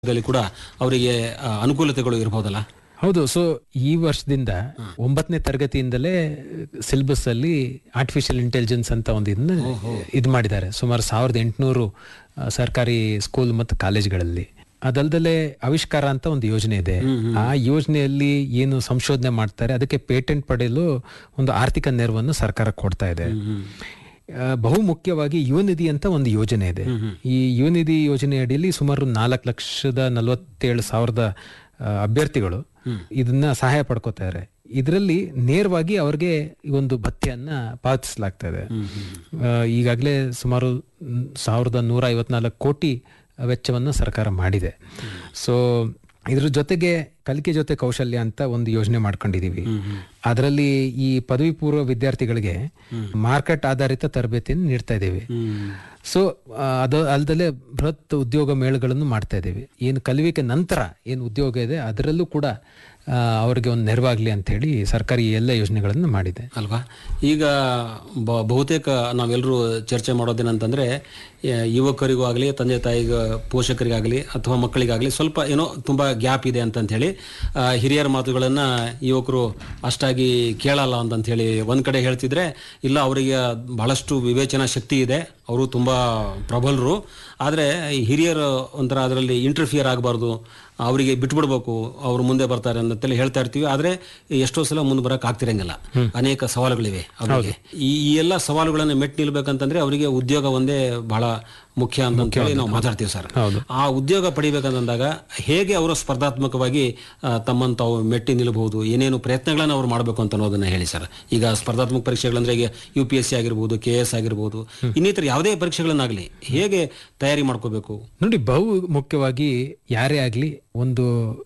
ದಲ್ಲಿ ಕೂಡ ಅವರಿಗೆ ಆ, ಅನುಕೂಲತೆಗಳು ಇರಬಹುದಲ್ಲ ಹೌದು ಸೊ ಈ ವರ್ಷದಿಂದ ಒಂಬತ್ತನೇ ತರಗತಿಯಿಂದಲೇ ಸಿಲೆಬಸ್ ಅಲ್ಲಿ ಆರ್ಟಿಫಿಷಿಯಲ್ ಇಂಟೆಲಿಜೆನ್ಸ್ ಅಂತ ಒಂದು ಇದನ್ನ ಇದು ಮಾಡಿದ್ದಾರೆ ಸುಮಾರು ಸಾವಿರದ ಎಂಟುನೂರು ಸರ್ಕಾರಿ ಸ್ಕೂಲ್ ಮತ್ತು ಕಾಲೇಜ್ಗಳಲ್ಲಿ ಅದಲ್ದಲೆ ಆವಿಷ್ಕಾರ ಅಂತ ಒಂದು ಯೋಜನೆ ಇದೆ ಆ ಯೋಜನೆಯಲ್ಲಿ ಏನು ಸಂಶೋಧನೆ ಮಾಡ್ತಾರೆ ಅದಕ್ಕೆ ಪೇಟೆಂಟ್ ಪಡೆಯಲು ಒಂದು ಆರ್ಥಿಕ ನೆರವನ್ನು ಸರ್ಕಾರ ಕೊಡ್ತಾ ಇದೆ ಆ, ಬಹು ಮುಖ್ಯವಾಗಿ ಯುವನಿಧಿ ಅಂತ ಒಂದು ಯೋಜನೆ ಇದೆ ಈ ಯುವನಿಧಿ ಯೋಜನೆ ಅಡಿಯಲ್ಲಿ ಸುಮಾರು ನಾಲ್ಕು ಲಕ್ಷದ ನಲವತ್ತೇಳು ಸಾವಿರದ ಆ, ಅಭ್ಯರ್ಥಿಗಳು ಇದನ್ನ ಸಹಾಯ ಪಡ್ಕೋತಾರೆ ಇದರಲ್ಲಿ ನೇರವಾಗಿ ಅವ್ರಿಗೆ ಈ ಒಂದು ಭತ್ಯೆಯನ್ನ ಪಾವತಿಸಲಾಗ್ತಾ ಇದೆ ಈಗಾಗಲೇ ಸುಮಾರು ಮ್, ಸಾವಿರದ ನೂರ ಐವತ್ನಾಲ್ಕು ಕೋಟಿ ವೆಚ್ಚವನ್ನು ಸರ್ಕಾರ ಮಾಡಿದೆ ಸೊ ಇದ್ರ ಜೊತೆಗೆ ಕಲಿಕೆ ಜೊತೆ ಕೌಶಲ್ಯ ಅಂತ ಒಂದು ಯೋಜನೆ ಮಾಡ್ಕೊಂಡಿದೀವಿ ಅದರಲ್ಲಿ ಈ ಪದವಿ ಪೂರ್ವ ವಿದ್ಯಾರ್ಥಿಗಳಿಗೆ ಮಾರ್ಕೆಟ್ ಆಧಾರಿತ ತರಬೇತಿಯನ್ನು ನೀಡ್ತಾ ಇದ್ದೀವಿ ಸೊ ಅದು ಅಲ್ದಲೆ ಬೃಹತ್ ಉದ್ಯೋಗ ಮೇಳಗಳನ್ನು ಮಾಡ್ತಾ ಇದ್ದೀವಿ ಏನು ಕಲಿವಿಕೆ ನಂತರ ಏನು ಉದ್ಯೋಗ ಇದೆ ಅದರಲ್ಲೂ ಕೂಡ ಆ, ಅವರಿಗೆ ಒಂದು ನೆರವಾಗ್ಲಿ ಅಂತ ಹೇಳಿ ಸರ್ಕಾರಿ ಎಲ್ಲ ಯೋಜನೆಗಳನ್ನು ಮಾಡಿದೆ ಅಲ್ವಾ ಈಗ ಬ- ಬಹುತೇಕ ನಾವೆಲ್ಲರೂ ಚರ್ಚೆ ಮಾಡೋದೇನಂತಂದ್ರೆ ಆ, ಯುವಕರಿಗೂ ಆಗಲಿ ತಂದೆ ತಾಯಿಗ ಪೋಷಕರಿಗಾಗಲಿ ಅಥವಾ ಮಕ್ಕಳಿಗಾಗಲಿ ಸ್ವಲ್ಪ ಏನೋ ತುಂಬಾ ಗ್ಯಾಪ್ ಇದೆ ಅಂತಂತ ಹೇಳಿ ಆ, ಹಿರಿಯರ ಮಾತುಗಳನ್ನ ಯುವಕರು ಅಷ್ಟಾಗಿ ಕೇಳಲ್ಲ ಅಂತಂತ ಹೇಳಿ ಒಂದ್ ಕಡೆ ಹೇಳ್ತಿದ್ರೆ ಇಲ್ಲ ಅವರಿಗೆ ಬಹಳಷ್ಟು ವಿವೇಚನಾ ಶಕ್ತಿ ಇದೆ ಅವರು ತುಂಬಾ ಪ್ರಬಲರು ಆದರೆ ಹಿರಿಯರು ಒಂಥರ ಅದರಲ್ಲಿ ಇಂಟರ್ಫಿಯರ್ ಆಗಬಾರ್ದು ಅವರಿಗೆ ಬಿಟ್ಬಿಡ್ಬೇಕು ಅವ್ರು ಮುಂದೆ ಬರ್ತಾರೆ ಅಂತೇಳಿ ಹೇಳ್ತಾ ಇರ್ತೀವಿ ಆದ್ರೆ ಎಷ್ಟೋ ಸಲ ಮುಂದೆ ಬರಕ್ ಆಗ್ತಿರಂಗಿಲ್ಲ ಅನೇಕ ಸವಾಲುಗಳಿವೆ ಅವರಿಗೆ ಈ ಈ ಎಲ್ಲ ಸವಾಲುಗಳನ್ನ ಮೆಟ್ ನಿಲ್ಬೇಕಂತಂದ್ರೆ ಅವರಿಗೆ ಉದ್ಯೋಗ ಒಂದೇ ಬಹಳ ಮುಖ್ಯ ಅಂತ ಹೇಳಿ ನಾವು ಮಾತಾಡ್ತೀವಿ ಸರ್ ಆ ಉದ್ಯೋಗ ಪಡಿಬೇಕಂತಂದಾಗ ಹೇಗೆ ಅವರು ಸ್ಪರ್ಧಾತ್ಮಕವಾಗಿ ಆ, ತಮ್ಮನ್ನು ತಾವು ಮೆಟ್ಟಿ ನಿಲ್ಲಬಹುದು ಏನೇನು ಪ್ರಯತ್ನಗಳನ್ನ ಅವ್ರು ಮಾಡಬೇಕು ಅಂತ ಅನ್ನೋದನ್ನ ಹೇಳಿ ಸರ್ ಈಗ ಸ್ಪರ್ಧಾತ್ಮಕ ಪರೀಕ್ಷೆಗಳಂದ್ರೆ ಈಗ ಯು ಪಿ ಎಸ್ ಸಿ ಆಗಿರ್ಬೋದು ಕೆ ಎಸ್ ಆಗಿರ್ಬೋದು ಇನ್ನಿತರ ಯಾವುದೇ ಪರೀಕ್ಷೆಗಳನ್ನಾಗಲಿ ಹೇಗೆ ತಯಾರಿ ಮಾಡ್ಕೋಬೇಕು ನೋಡಿ ಬಹು ಮುಖ್ಯವಾಗಿ ಯಾರೇ ಆಗಲಿ ಒಂದು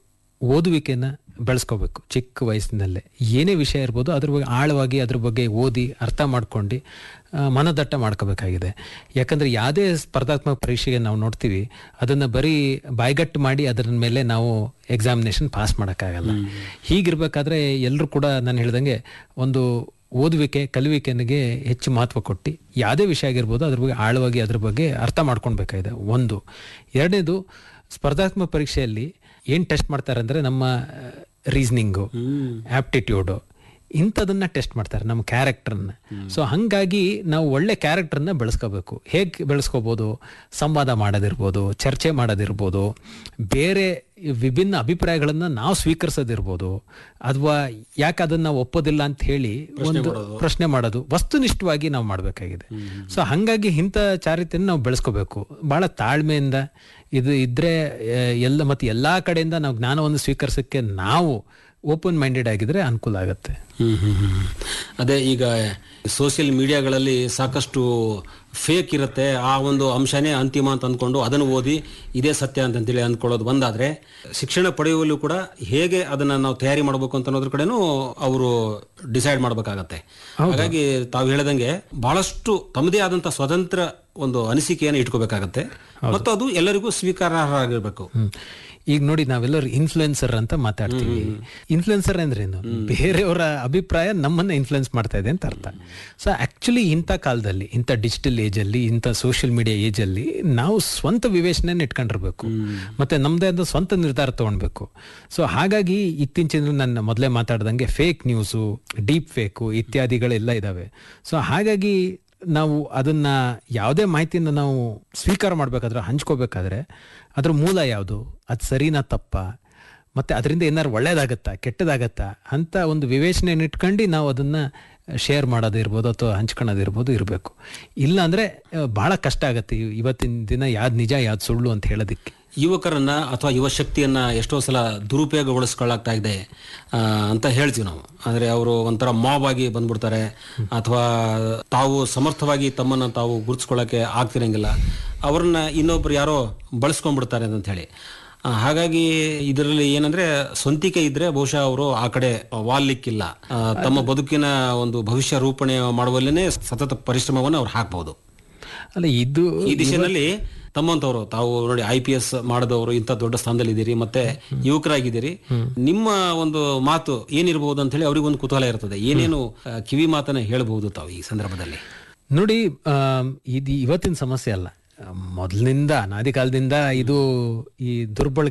ಓದುವಿಕೆನ ಬೆಳೆಸ್ಕೋಬೇಕು ಚಿಕ್ಕ ವಯಸ್ಸಿನಲ್ಲೇ ಏನೇ ವಿಷಯ ಇರ್ಬೋದು ಅದ್ರ ಬಗ್ಗೆ ಆಳವಾಗಿ ಅದ್ರ ಬಗ್ಗೆ ಓದಿ ಅರ್ಥ ಮಾಡ್ಕೊಂಡು ಆ, ಮನದಟ್ಟ ಮಾಡ್ಕೋಬೇಕಾಗಿದೆ ಯಾಕಂದ್ರೆ ಯಾವುದೇ ಸ್ಪರ್ಧಾತ್ಮಕ ಪರೀಕ್ಷೆಗೆ ನಾವು ನೋಡ್ತೀವಿ ಅದನ್ನ ಬರೀ ಬಾಯ್ಗಟ್ಟು ಮಾಡಿ ಅದರ ಮೇಲೆ ನಾವು ಎಕ್ಸಾಮಿನೇಷನ್ ಪಾಸ್ ಮಾಡೋಕ್ಕಾಗಲ್ಲ ಹೀಗಿರ್ಬೇಕಾದ್ರೆ ಎಲ್ಲರೂ ಕೂಡ ನಾನು ಹೇಳ್ದಂಗೆ ಒಂದು ಓದುವಿಕೆ ಕಲಿವಿಕೆನಿಗೆ ಹೆಚ್ಚು ಮಹತ್ವ ಕೊಟ್ಟು ಯಾವುದೇ ವಿಷಯ ಆಗಿರ್ಬೋದು ಅದ್ರ ಬಗ್ಗೆ ಆಳವಾಗಿ ಅದ್ರ ಬಗ್ಗೆ ಅರ್ಥ ಮಾಡ್ಕೊಳ್ಬೇಕಾಗಿದೆ ಒಂದು ಎರಡನೇದು ಸ್ಪರ್ಧಾತ್ಮಕ ಪರೀಕ್ಷೆಯಲ್ಲಿ ಏನು ಟೆಸ್ಟ್ ಮಾಡ್ತಾರೆ ಅಂದರೆ ನಮ್ಮ ರೀಸ್ನಿಂಗು ಆಪ್ಟಿಟ್ಯೂಡು ಇಂಥದನ್ನ ಟೆಸ್ಟ್ ಮಾಡ್ತಾರೆ ನಮ್ಮ ಕ್ಯಾರೆಕ್ಟರ್ನ ಸೊ ಹಾಗಾಗಿ ನಾವು ಒಳ್ಳೆ ಕ್ಯಾರೆಕ್ಟರ್ನ ಬೆಳೆಸ್ಕೋಬೇಕು ಹೇಗೆ ಬೆಳೆಸ್ಕೋಬೋದು ಸಂವಾದ ಮಾಡೋದಿರ್ಬೋದು ಚರ್ಚೆ ಮಾಡೋದಿರ್ಬೋದು ಬೇರೆ ವಿಭಿನ್ನ ಅಭಿಪ್ರಾಯಗಳನ್ನ ನಾವು ಸ್ವೀಕರಿಸೋದಿರ್ಬೋದು ಅಥವಾ ಯಾಕೆ ಅದನ್ನ ನಾವು ಒಪ್ಪೋದಿಲ್ಲ ಅಂತ ಹೇಳಿ ಒಂದು ಪ್ರಶ್ನೆ ಮಾಡೋದು ವಸ್ತುನಿಷ್ಠವಾಗಿ ನಾವು ಮಾಡಬೇಕಾಗಿದೆ ಸೊ ಹಾಗಾಗಿ ಇಂಥ ಚಾರಿತ್ರ್ಯನ ನಾವು ಬೆಳೆಸ್ಕೋಬೇಕು ಬಹಳ ತಾಳ್ಮೆಯಿಂದ ಇದು ಇದ್ರೆ ಆ, ಎಲ್ಲ ಮತ್ತೆ ಎಲ್ಲಾ ಕಡೆಯಿಂದ ನಾವು ಜ್ಞಾನವನ್ನು ಸ್ವೀಕರಿಸಕ್ಕೆ ನಾವು ಓಪನ್ ಮೈಂಡೆಡ್ ಆಗಿದ್ರೆ ಅನುಕೂಲ ಆಗುತ್ತೆ ಹ್ಮ್ ಹ್ಮ್ ಹ್ಮ್. ಅದೇ ಈಗ ಸೋಷಿಯಲ್ ಮೀಡಿಯಾಗಳಲ್ಲಿ ಸಾಕಷ್ಟು ಫೇಕ್ ಇರುತ್ತೆ ಆ ಒಂದು ಅಂಶನೇ ಅಂತಿಮ ಅಂತ ಅಂದ್ಕೊಂಡು ಅದನ್ನು ಓದಿ ಇದೇ ಸತ್ಯ ಅಂತಂತೇಳಿ ಅಂದ್ಕೊಳ್ಳೋದು ಒಂದಾದ್ರೆ ಶಿಕ್ಷಣ ಪಡೆಯುವಲ್ಲೂ ಕೂಡ ಹೇಗೆ ಅದನ್ನ ನಾವು ತಯಾರಿ ಮಾಡಬೇಕು ಅಂತ ಅನ್ನೋದ್ರ ಕಡೆನೂ ಅವರು ಡಿಸೈಡ್ ಮಾಡಬೇಕಾಗತ್ತೆ ಹಾಗಾಗಿ ತಾವು ಹೇಳ್ದಂಗೆ ಬಹಳಷ್ಟು ತಮ್ಮದೇ ಆದಂತ ಸ್ವತಂತ್ರ ಒಂದು ಅನಿಸಿಕೆಯನ್ನು ಇಟ್ಕೋಬೇಕಾಗತ್ತೆ ಮತ್ತು ಅದು ಎಲ್ಲರಿಗೂ ಸ್ವೀಕಾರಾರ್ಹ ಆಗಿರ್ಬೇಕು ಹ್ಮ್. ಈಗ ನೋಡಿ ನಾವೆಲ್ಲರೂ ಇನ್ಫ್ಲುಯೆನ್ಸರ್ ಅಂತ ಮಾತಾಡ್ತೀವಿ ಇನ್ಫ್ಲುಯೆನ್ಸರ್ ಅಂದ್ರೇನು ಬೇರೆಯವರ ಅಭಿಪ್ರಾಯ ನಮ್ಮನ್ನ ಇನ್ಫ್ಲುಯೆನ್ಸ್ ಮಾಡ್ತಾ ಇದೆ ಅಂತ ಅರ್ಥ ಸೊ ಆಕ್ಚುಲಿ ಇಂಥ ಕಾಲದಲ್ಲಿ ಇಂಥ ಡಿಜಿಟಲ್ ಏಜ್ ಅಲ್ಲಿ ಇಂಥ ಸೋಷಿಯಲ್ ಮೀಡಿಯಾ ಏಜ್ ಅಲ್ಲಿ ನಾವು ಸ್ವಂತ ವಿವೇಚನೆಯನ್ನು ಇಟ್ಕೊಂಡಿರ್ಬೇಕು ಮತ್ತೆ ನಮ್ದೇ ಆದ ಸ್ವಂತ ನಿರ್ಧಾರ ತಗೊಳ್ಬೇಕು ಸೊ ಹಾಗಾಗಿ ಇತ್ತೀಚಿನ ನನ್ನ ಮೊದಲೇ ಮಾತಾಡ್ದಂಗೆ ಫೇಕ್ ನ್ಯೂಸು ಡೀಪ್ ಫೇಕು ಇತ್ಯಾದಿಗಳೆಲ್ಲ ಇದಾವೆ ಸೊ ಹಾಗಾಗಿ ನಾವು ಅದನ್ನ ಯಾವುದೇ ಮಾಹಿತಿಯನ್ನು ನಾವು ಸ್ವೀಕಾರ ಮಾಡ್ಬೇಕಾದ್ರೆ ಹಂಚ್ಕೋಬೇಕಾದ್ರೆ ಅದ್ರ ಮೂಲ ಯಾವುದು ಅದು ಸರಿನಾ ತಪ್ಪ ಮತ್ತೆ ಅದರಿಂದ ಏನಾದ್ರು ಒಳ್ಳೇದಾಗತ್ತಾ ಕೆಟ್ಟದಾಗತ್ತಾ ಅಂತ ಒಂದು ವಿವೇಚನೆಯನ್ನು ಇಟ್ಕೊಂಡು ನಾವು ಅದನ್ನ ಶೇರ್ ಮಾಡೋದಿರ್ಬೋದು ಅಥವಾ ಹಂಚ್ಕೊಳ್ಳೋದಿರ್ಬೋದು ಇರಬೇಕು ಇಲ್ಲ ಅಂದ್ರೆ ಆ, ಬಹಳ ಕಷ್ಟ ಆಗತ್ತೆ ಇವ್- ಇವತ್ತಿನ ದಿನ ಯಾವ್ದು ನಿಜ ಯಾವ್ದು ಸುಳ್ಳು ಅಂತ ಹೇಳೋದಕ್ಕೆ ಯುವಕರನ್ನ ಅಥವಾ ಯುವ ಶಕ್ತಿಯನ್ನ ಎಷ್ಟೋ ಸಲ ದುರುಪಯೋಗಗೊಳಿಸ್ಕೊಳ್ಳಾಗ್ತಾ ಇದೆ ಆ, ಅಂತ ಹೇಳ್ತೀವಿ ನಾವು ಅಂದ್ರೆ ಅವರು ಒಂಥರ ಮಾಬ್ ಆಗಿ ಬಂದ್ಬಿಡ್ತಾರೆ ಅಥವಾ ತಾವು ಸಮರ್ಥವಾಗಿ ತಮ್ಮನ್ನ ತಾವು ಗುರುತಿಸ್ಕೊಳ್ಳೋಕೆ ಆಗ್ತಿರಂಗಿಲ್ಲ ಅವ್ರನ್ನ ಇನ್ನೊಬ್ರು ಯಾರೋ ಬಳಸ್ಕೊಂಡ್ಬಿಡ್ತಾರೆ ಅಂತ ಹೇಳಿ ಆ, ಹಾಗಾಗಿ ಇದರಲ್ಲಿ ಏನಂದ್ರೆ ಸ್ವಂತಿಕೆ ಇದ್ರೆ ಬಹುಶಃ ಅವರು ಆ ಕಡೆ ವಾಲ್ಲಿಕ್ಕಿಲ್ಲ ಆ, ತಮ್ಮ ಬದುಕಿನ ಒಂದು ಭವಿಷ್ಯ ರೂಪಣೆ ಮಾಡುವಲ್ಲೇನೆ ಸತತ ಪರಿಶ್ರಮವನ್ನು ಅವ್ರು ಹಾಕ್ಬಹುದು ಅಲ್ಲ ಇದು ಈ ದಿಶೆಯಲ್ಲಿ ತಮ್ಮಂತವರು ತಾವು ನೋಡಿ ಐ ಪಿ ಎಸ್ ಮಾಡಿದವರು ಇಂಥ ದೊಡ್ಡ ಸ್ಥಾನದಲ್ಲಿ ಇದ್ದೀರಿ ಮತ್ತೆ ಯುವಕರಾಗಿದ್ದೀರಿ ನಿಮ್ಮ ಒಂದು ಮಾತು ಏನಿರಬಹುದು ಅಂತ ಹೇಳಿ ಅವ್ರಿಗೆ ಒಂದು ಕುತೂಹಲ ಇರ್ತದೆ ಏನೇನು ಆ, ಕಿವಿ ಮಾತನ್ನ ಹೇಳಬಹುದು ತಾವು ಈ ಸಂದರ್ಭದಲ್ಲಿ ನೋಡಿ ಆಮ್, ಇದು ಇವತ್ತಿನ ಸಮಸ್ಯೆ ಅಲ್ಲ ಮೊದಲಿನಿಂದ ಅನಾದಿ ಕಾಲದಿಂದ ಇದು ಈ ದುರ್ಬಳಕೆ